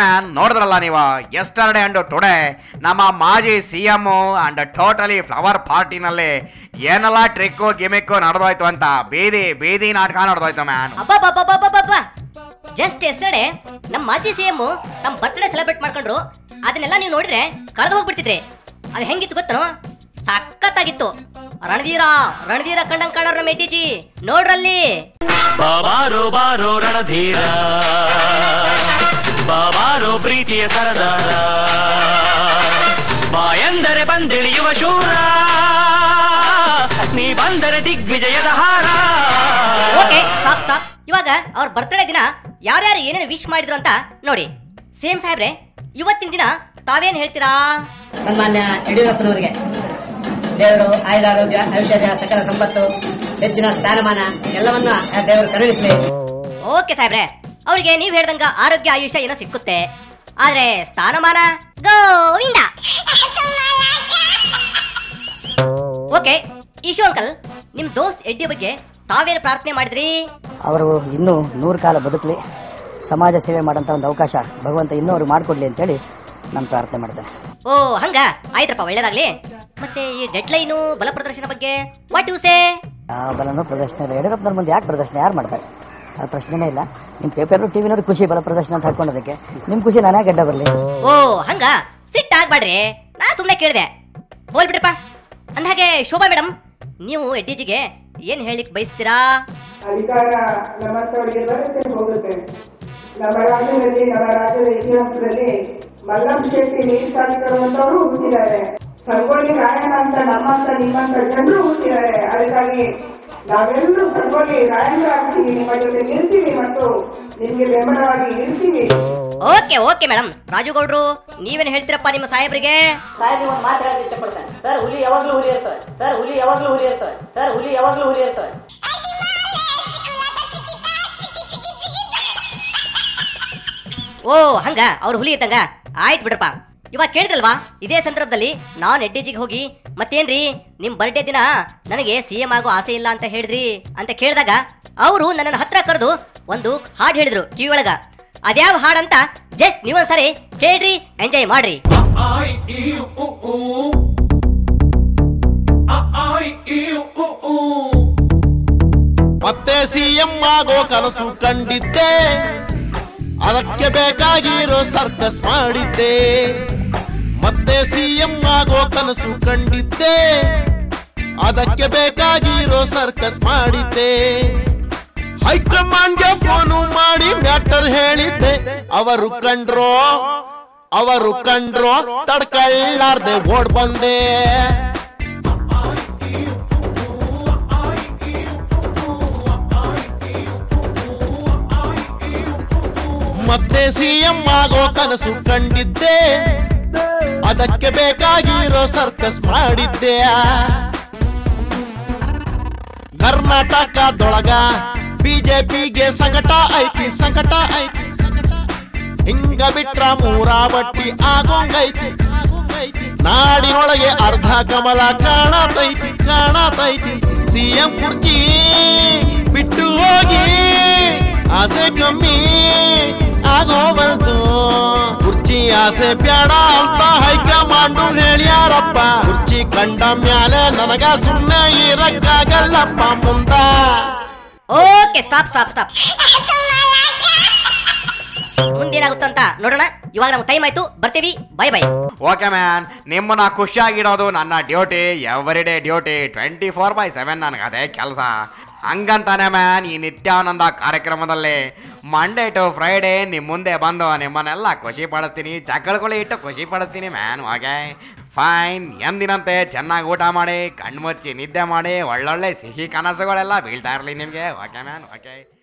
Man ನೋಡಿದ್ರಲ್ಲ ನೀವು yesterday and today ನಮ್ಮ ಮಾಜಿ C M and totally flower ಪಾರ್ಟಿನಲ್ಲಿ ಏನೆಲ್ಲ ಟ್ರಿಕ್ಕು ಗಿಮಿಕ್ಕು ನಡೆದೋಯ್ತು ಅಂತ ಬೀದಿ ಬೀದಿ ನಾಟಕ ನಡೆದೋಯ್ತು ಮ್ಯಾನ್ ಅಬ್ಬಬ್ಬಬ್ಬಬ್ಬಬ್ಬ ಜಸ್ಟ್ ಎಸ್ಟರ್ಡೇ ನಮ್ಮ ಮಾಜಿ ಸಿ ಎಮ್ ನಮ್ಮ ಬರ್ತ್ಡೇ ಸೆಲೆಬ್ರೇಟ್ ಮಾಡ್ಕೊಂಡ್ರು ಅದನ್ನೆಲ್ಲ ನೀವು ನೋಡಿದ್ರೆ ಕಳೆದು ಹೋಗ್ಬಿಡ್ತಿದ್ರಿ ಅದು ಹೆಂಗಿತ್ತು ಗೊತ್ತನು ಸಖತ್ತಾಗಿತ್ತು ರಣಧೀರ ರಣಧೀರ ಕಂಡಂಗ್ ಕಾಣೋರ್ ನಮ್ಮ ಎಡ್ಡಿಜಿ ನೋಡ್ರಲ್ಲಿ ಬಾಬಾರೋ ಬಾರೋ ರಣಧೀರ ಬಾಬಾರೋ ಪ್ರೀತಿಯ ಸರದಾರ ಬಾ ಎಂದರೆ ಬಂದಿಳಿಯುವ ಶೂರ ನೀ ಬಂದರೆ ದಿಗ್ವಿಜಯದ ಹಾರ ಓಕೆ ಸ್ಟಾಪ್ ಸ್ಟಾಪ್ ಇವಾಗ ಅವ್ರ ಬರ್ತ್ಡೇ ದಿನ ಯಾರ್ಯಾರು ಏನೇನು ವಿಶ್ ಮಾಡಿದ್ರು ಅಂತ ನೋಡಿ ಸೇಮ್ ಸಾಹೇಬ್ರೆ ಇವತ್ತಿನ ದಿನ ತಾವೇನ್ ಹೇಳ್ತೀರಾ ಸನ್ಮಾನ್ಯ ಯಡಿಯೂರಪ್ಪನವರಿಗೆ ದೇವರು ಆಯುರಾರೋಗ್ಯ ಐಶ್ವರ್ಯ ಸಕಲ ಸಂಪತ್ತು ಹೆಚ್ಚಿನ ಸ್ಥಾನಮಾನ ಎಲ್ಲವನ್ನ ಆ ದೇವರು ಕರುಣಿಸಲಿ ಓಕೆ ಸಾಹೇಬ್ರೆ ಅವರಿಗೆ ನೀವ್ ಹೇಳ್ದಂಗ ಆರೋಗ್ಯ ಆಯುಷ್ಯ ಏನೋ ಸಿಕ್ಕುತ್ತೆ ಆದ್ರೆ ಸ್ಥಾನಮಾನ ಗೋವಿಂದ ಓಕೆ ಈಶು ಅಂಕಲ್ ನಿಮ್ ದೋಸ್ತ್ ಎಡ್ಡಿ ಬಗ್ಗೆ ತಾವೇನು ಪ್ರಾರ್ಥನೆ ಮಾಡಿದ್ರಿ ಅವರು ಇನ್ನೂ ನೂರು ಕಾಲ ಬದುಕಲಿ ಸಮಾಜ ಸೇವೆ ಮಾಡೋಂಥ ಒಂದು ಅವಕಾಶ ಭಗವಂತ ಇನ್ನೂ ಅವ್ರು ಮಾಡಿಕೊಡ್ಲಿ ಅಂತೇಳಿ ನಾನು ಪ್ರಾರ್ಥನೆ ಮಾಡ್ತೇನೆ ಓ ಹಂಗ ಆಯ್ತಪ್ಪ ಒಳ್ಳೇದಾಗ್ಲಿ ಮತ್ತೆ ಈ ಡೆಡ್ ಲೈನು ಬಲ ಪ್ರದರ್ಶನ ಬಗ್ಗೆ ವಾಟ್ ಯು ಸೇ ಯಾವ ಬಲನೂ ಪ್ರದರ್ಶನ ಇಲ್ಲ ಯಡಿಯೂರಪ್ಪನವ್ರ ಮುಂದೆ ಯಾಕೆ ಪ್ರದರ್ಶನ ಯಾರು ಮಾಡ್ತಾರೆ ಆ ಪ್ರಶ್ನೆನೇ ಇಲ್ಲ ನಿಮ್ಮ ಪೇಪರ್ ಟಿವಿನವ್ರು ಖುಷಿ ಬಲ ಪ್ರದರ್ಶನ ಅಂತ ಹಾಕೊಂಡೋದಕ್ಕೆ ನಿಮ್ಮ ಖುಷಿ ನಾನೇ ಗಡ್ಡ ಬರಲಿ ಓ ಹಂಗ ಸಿಟ್ ಆಗ್ಬೇಡ್ರಿ ನಾ ಸುಮ್ನೆ ಕೇಳಿದೆ ಹೋಲ್ ಬಿಡ್ರಪ್ಪ ಅಂದ್ಹಾಗೆ ಶೋಭಾ ಮೇಡಮ್ ನೀವು ಎಡ್ಡಿಜಿಗೆ ಏನ್ ಹೇಳಿಕ್ ಬಯಸ್ತೀರಾ ಅಧಿಕಾರ ನಮ್ಮ ತೋಳಿಗೆ ಬರುತ್ತೆ ಹೋಗುತ್ತೆ ನಮ್ಮ ರಾಜ್ಯದಲ್ಲಿ ನಮ್ಮ ರಾಜ್ಯದ ಇತಿಹಾಸದಲ್ಲಿ ಮಲ್ಲಂ ಶೆಟ್ಟಿ ನೀರು ಸಾಧಿಸಿರುವಂತವರು ಹುಟ್ಟಿದ್ದಾರೆ ಸಂಗೊಳ್ಳಿ ರಾಯಣ್ಣ ಅಂತ ನಮ್ಮಂತ ನಿಮ್ಮಂತ ಜನರು ಹುಟ್ಟಿದ್ದಾರೆ ಅದಕ್ಕಾಗಿ ನಾವೆಲ್ಲರೂ ಸಂಗೊಳ್ಳಿ ರಾಯಣ್ಣರಾಗ್ತೀವಿ ನಿಮ್ಮ ಜೊತೆ ನಿಲ್ತೀವಿ ಮತ್ತು ನಿಮ್ಗೆ ಬೆಂಬಲವಾಗಿ ಇರ್ತೀವಿ ಓಕೆ ಓಕೆ ಮೇಡಮ್ ರಾಜು ಗೌಡ್ರು ನೀವೇನ್ ಹೇಳ್ತೀರಪ್ಪ ನಿಮ್ಮ ಸಾಹೇಬ್ರಿಗೆ ಸಾಹೇಬ್ರಿಗೆ ಒಂದು ಮಾತು ಹೇಳಕ್ ಇಷ್ಟಪಡ್ತೇನೆ ಸರ್ ಹುಲಿ ಯಾವಾಗ್ಲೂ ಹುಲಿ ಇರ್ತದೆ ಸರ್ ಹುಲಿ ಯಾವಾಗ್ಲೂ ಹುಲಿ ಇರ್ತದೆ ಸರ್ ಹುಲಿ ಯಾವಾಗ್ಲೂ ಹುಲಿ ಇರ್ತದೆ ಓ ಹಂಗ ಅವ್ರು ಹುಲಿ ಇದ್ದಂಗ ಆಯ್ತು ಬಿಡ್ರಪ್ಪ ಇವಾಗ ಕೇಳಿದಲ್ವಾ ಇದೇ ಸಂದರ್ಭದಲ್ಲಿ ನಾನು ಎಡ್ಡಿಜಿಗೆ ಹೋಗಿ ಮತ್ತೇನ್ರಿ ನಿಮ್ ಬರ್ಡೇ ದಿನ ನನಗೆ ಸಿ ಎಂ ಆಗೋ ಆಸೆ ಇಲ್ಲ ಅಂತ ಹೇಳಿದ್ರಿ ಅಂತ ಕೇಳಿದಾಗ ಅವರು ನನ್ನನ್ನು ಹತ್ರ ಕರೆದು ಒಂದು ಹಾಡು ಹೇಳಿದ್ರು ಕಿವಿ ಒಳಗ ಅದ್ಯಾವ ಹಾಡಂತ ಜಸ್ಟ್ ನೀವೊಂದ್ಸರಿ ಕೇಳ್ರಿ ಎಂಜಾಯ್ ಮಾಡ್ರಿ ಮತ್ತೆ ಸಿಎಂ ಆಗೋ ಕನಸು ಕಂಡಿದ್ದೆ ಅದಕ್ಕೆ ಬೇಕಾಗಿರೋ ಸರ್ಕಸ್ ಮಾಡಿದ್ದೆ ಮತ್ತೆ ಸಿಎಂ ಆಗೋ ಕನಸು ಕಂಡಿದ್ದೆ ಅದಕ್ಕೆ ಬೇಕಾಗಿರೋ ಸರ್ಕಸ್ ಮಾಡಿದ್ದೆ ಹೈಕಮಾಂಡ್ಗೆ ಫೋನು ಮಾಡಿ ಮ್ಯಾಟರ್ ಹೇಳಿದ್ದೆ ಅವರು ಕಂಡ್ರೋ ಅವರು ಕಂಡ್ರೋ ತಡ್ಕಳ್ಳಾರ್ದೆ ಓಡ್ ಬಂದೆ ಮತ್ತೆ ಸಿಎಂ ಆಗೋ ಕನಸು ಕಂಡಿದ್ದೆ ಅದಕ್ಕೆ ಬೇಕಾಗಿರೋ ಸರ್ಕಸ್ ಮಾಡಿದ್ದೆ ಕರ್ನಾಟಕದೊಳಗ ಬಿಜೆಪಿಗೆ ಸಂಕಟ ಐತಿ ಸಂಕಟ ಐತಿ ಸಂಕಟ ಹಿಂಗ ಬಿಟ್ರ ಮೂರ ಬಟ್ಟಿ ಆಗೋಂಗೈತಿ ಆಗೋಂಗೈತಿ. ನಾಡಿನೊಳಗೆ ಅರ್ಧ ಕಮಲ ಕಾಣತೈತಿ ಕಾಣತೈತಿ ಸಿಎಂ ಕುರ್ಚಿ ಬಿಟ್ಟು ಹೋಗಿ ಆಸೆ ಕಮ್ಮಿ ಆಗೋಬಲ್ದು ಕುರ್ಚಿ ಆಸೆ ಬ್ಯಾಡ ಅಂತ ಹೈಕಮಾಂಡು ಹೇಳ್ಯಾರಪ್ಪ ಕುರ್ಚಿ ಕಂಡ ಮ್ಯಾಲೆ ನನಗ ಸುಮ್ಮನೆ ಇರಕ್ಕಾಗಲ್ಲಪ್ಪ ಮುಂದ ಓಕೆ ಸ್ಟಾಪ್ ಸ್ಟಾಪ್ ಸ್ಟಾಪ್ ಮುಂದೇನಾಗುತ್ತಂತ ನೋಡೋಣ ಇವಾಗ ನಮ್ಗೆ ಟೈಮ್ ಆಯ್ತು ಬರ್ತೀವಿ ಬೈ ಬೈ ಓಕೆ ಮ್ಯಾನ್ ನಿಮ್ಮನ್ನ ಖುಷಿಯಾಗಿಡೋದು ನನ್ನ duty every day duty twenty four by seven ನನಗೆ ಅದೇ ಕೆಲಸ ಹಂಗಂತಾನೆ ಮ್ಯಾನ್ ಈ ನಿತ್ಯಾನಂದ ಕಾರ್ಯಕ್ರಮದಲ್ಲಿ ಮಂಡೇ ಟು ಫ್ರೈಡೇ ನಿಮ್ಮ ಮುಂದೆ ಬಂದು ನಿಮ್ಮನ್ನೆಲ್ಲ ಖುಷಿ ಪಡಿಸ್ತೀನಿ ಚಕ್ಕಳ್ಕೊಳ್ಳಿ ಇಟ್ಟು ಖುಷಿ ಪಡಿಸ್ತೀನಿ ಮ್ಯಾನ್ ಓಕೆ ಫೈನ್ ಎಂದಿನಂತೆ ಚೆನ್ನಾಗಿ ಊಟ ಮಾಡಿ ಕಣ್ಮುಚ್ಚಿ ನಿದ್ದೆ ಮಾಡಿ ಒಳ್ಳೊಳ್ಳೆ ಸಿಹಿ ಕನಸುಗಳೆಲ್ಲ ಬೀಳ್ತಾ ಇರಲಿ ನಿಮಗೆ ಓಕೆ ಮ್ಯಾನ್ ಓಕೆ